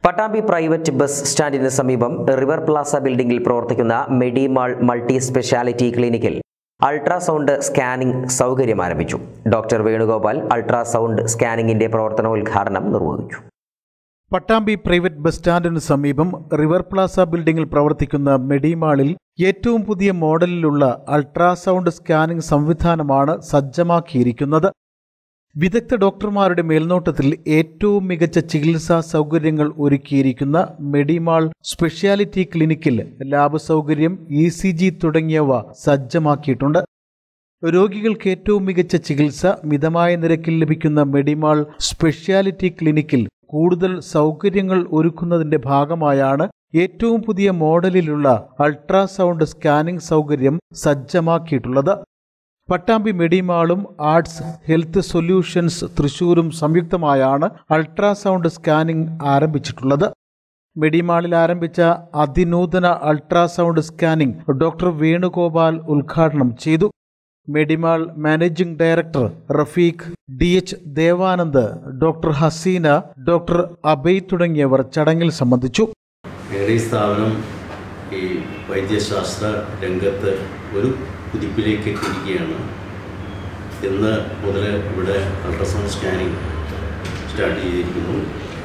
Pattambi private bus സ്റ്റാൻഡിന് സമീപം river plaza ബിൽഡിംഗിൽ പ്രവർത്തിക്കുന്ന മെഡിമാൾ മൾട്ടി സ്പെഷ്യാലിറ്റി ക്ലിനിക്കിൽ അൾട്രാസൗണ്ട് സ്കാനിംഗ് സൗകര്യം ആരംഭിച്ചു ഡോക്ടർ വേണുഗോപാൽ അൾട്രാസൗണ്ട് സ്കാനിംഗിന്റെ പ്രവർത്തനോദ്ഘാടനം നിർവഹിച്ചു പട്ടാമ്പി പ്രൈവറ്റ് ബസ് സ്റ്റാൻഡിന് സമീപം റിവർ പ്ലാസ ബിൽഡിംഗിൽ പ്രവർത്തിക്കുന്ന മെഡിമാളിൽ ഏറ്റവും പുതിയ മോഡലിലുള്ള അൾട്രാസൗണ്ട് സ്കാനിംഗ് സംവിധാനമാണ് സജ്ജമാക്കിയിരിക്കുന്നത് വിദഗ്ധ ഡോക്ടർമാരുടെ മേൽനോട്ടത്തിൽ ഏറ്റവും മികച്ച ചികിത്സാ സൗകര്യങ്ങൾ ഒരുക്കിയിരിക്കുന്ന മെഡിമാൾ സ്പെഷ്യാലിറ്റി ക്ലിനിക്കിൽ ലാബ് സൗകര്യം ഇ സി ജി തുടങ്ങിയവ സജ്ജമാക്കിയിട്ടുണ്ട് രോഗികൾക്ക് ഏറ്റവും മികച്ച ചികിത്സ മിതമായ നിരക്കിൽ ലഭിക്കുന്ന മെഡിമാൾ സ്പെഷ്യാലിറ്റി ക്ലിനിക്കിൽ കൂടുതൽ സൗകര്യങ്ങൾ ഒരുക്കുന്നതിന്റെ ഭാഗമായാണ് ഏറ്റവും പുതിയ മോഡലിലുള്ള അൾട്രാസൗണ്ട് സ്കാനിംഗ് സൗകര്യം സജ്ജമാക്കിയിട്ടുള്ളത് പട്ടാമ്പി മെഡിമാളും ആർട്സ് ഹെൽത്ത് സൊല്യൂഷൻസ് തൃശൂരും സംയുക്തമായാണ് അൾട്രാസൗണ്ട് സ്കാനിംഗ് ആരംഭിച്ചിട്ടുള്ളത് മെഡിമാളിൽ ആരംഭിച്ച അതിനൂതന അൾട്രാസൗണ്ട് സ്കാനിംഗ് ഡോക്ടർ വേണുഗോപാൽ ഉദ്ഘാടനം ചെയ്തു Medimall managing director Rafeeq D H Devanand doctor Haseena doctor Abhay തുടങ്ങിയവർ ചടങ്ങിൽ സംബന്ധിച്ചു ഞങ്ങളുടെ ഈ സ്ഥാപനം ഈ വൈദ്യശാസ്ത്ര രംഗത്ത് ഒരു കുതിപ്പിലേക്ക് എത്തിയിരിക്കുകയാണ് ഇന്ന് മുതൽ ഇവിടെ അൾട്രാസൗണ്ട് സ്കാനിങ് സ്റ്റാർട്ട് ചെയ്തിരിക്കുന്നു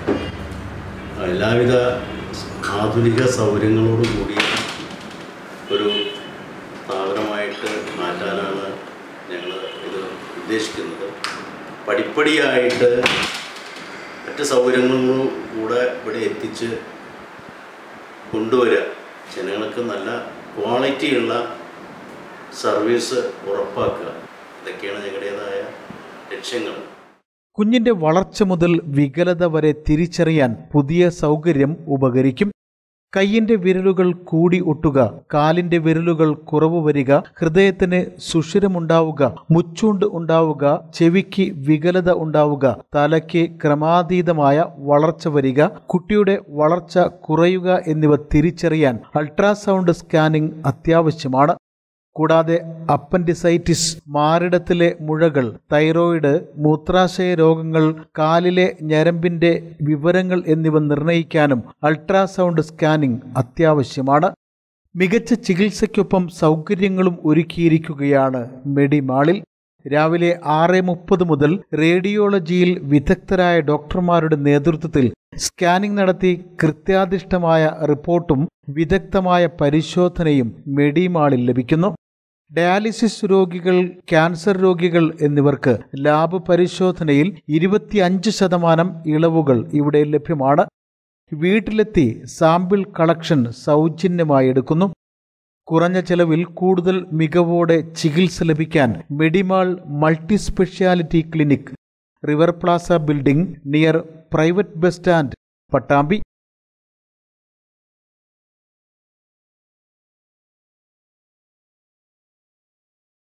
എല്ലാവിധ ആധുനിക സൗകര്യങ്ങളോടും കൂടി ഒരു സ്ഥാപനമായിട്ട് മാറ്റാനാണ് ഞങ്ങൾ ഇത് ഉദ്ദേശിക്കുന്നത് പടിപ്പടിയായിട്ട് മറ്റ് സൗകര്യങ്ങളും കൂടെ ഇവിടെ എത്തിച്ച് കൊണ്ടുവരിക ജനങ്ങൾക്ക് നല്ല ക്വാളിറ്റിയുള്ള സർവീസ് ഉറപ്പാക്കുക ഇതൊക്കെയാണ് ഞങ്ങളുടേതായ ലക്ഷ്യങ്ങൾ കുഞ്ഞിന്റെ വളർച്ച മുതൽ വികലത വരെ തിരിച്ചറിയാൻ പുതിയ സൗകര്യം ഉപകരിക്കും കൈയിന്റെ വിരലുകൾ കൂടി ഒട്ടുക കാലിന്റെ വിരലുകൾ കുറവ് വരിക ഹൃദയത്തിന് സുഷിരമുണ്ടാവുക മുച്ചൂണ്ട് ഉണ്ടാവുക ചെവിക്ക് വികലത ഉണ്ടാവുക തലയ്ക്ക് ക്രമാതീതമായ വളർച്ച വരിക കുട്ടിയുടെ വളർച്ച കുറയുക എന്നിവ തിരിച്ചറിയാൻ അൾട്രാസൗണ്ട് സ്കാനിംഗ് അത്യാവശ്യമാണ് കൂടാതെ അപ്പൻഡിസൈറ്റിസ് മാറിടത്തിലെ മുഴകൾ തൈറോയിഡ് മൂത്രാശയ രോഗങ്ങൾ കാലിലെ ഞരമ്പിന്റെ വിവരങ്ങൾ എന്നിവ നിർണ്ണയിക്കാനും അൾട്രാസൗണ്ട് സ്കാനിംഗ് അത്യാവശ്യമാണ് മികച്ച ചികിത്സയ്ക്കൊപ്പം സൗകര്യങ്ങളും ഒരുക്കിയിരിക്കുകയാണ് മെഡിമാളിൽ രാവിലെ ആറ് മുപ്പത് മുതൽ റേഡിയോളജിയിൽ വിദഗ്ധരായ ഡോക്ടർമാരുടെ നേതൃത്വത്തിൽ സ്കാനിംഗ് നടത്തി കൃത്യാധിഷ്ഠമായ റിപ്പോർട്ടും വിദഗ്ധമായ പരിശോധനയും മെഡിമാളിൽ ലഭിക്കുന്നു ഡയാലിസിസ് രോഗികൾ ക്യാൻസർ രോഗികൾ എന്നിവർക്ക് ലാബ് പരിശോധനയിൽ ഇരുപത്തിയഞ്ച് ശതമാനം ഇളവുകൾ ഇവിടെ ലഭ്യമാണ് വീട്ടിലെത്തി സാമ്പിൾ കളക്ഷൻ സൗജന്യമായി എടുക്കുന്നു കുറഞ്ഞ ചെലവിൽ കൂടുതൽ മികവോടെ ചികിത്സ ലഭിക്കാൻ Medimall multi speciality clinic river plaza building near private bus stand Pattambi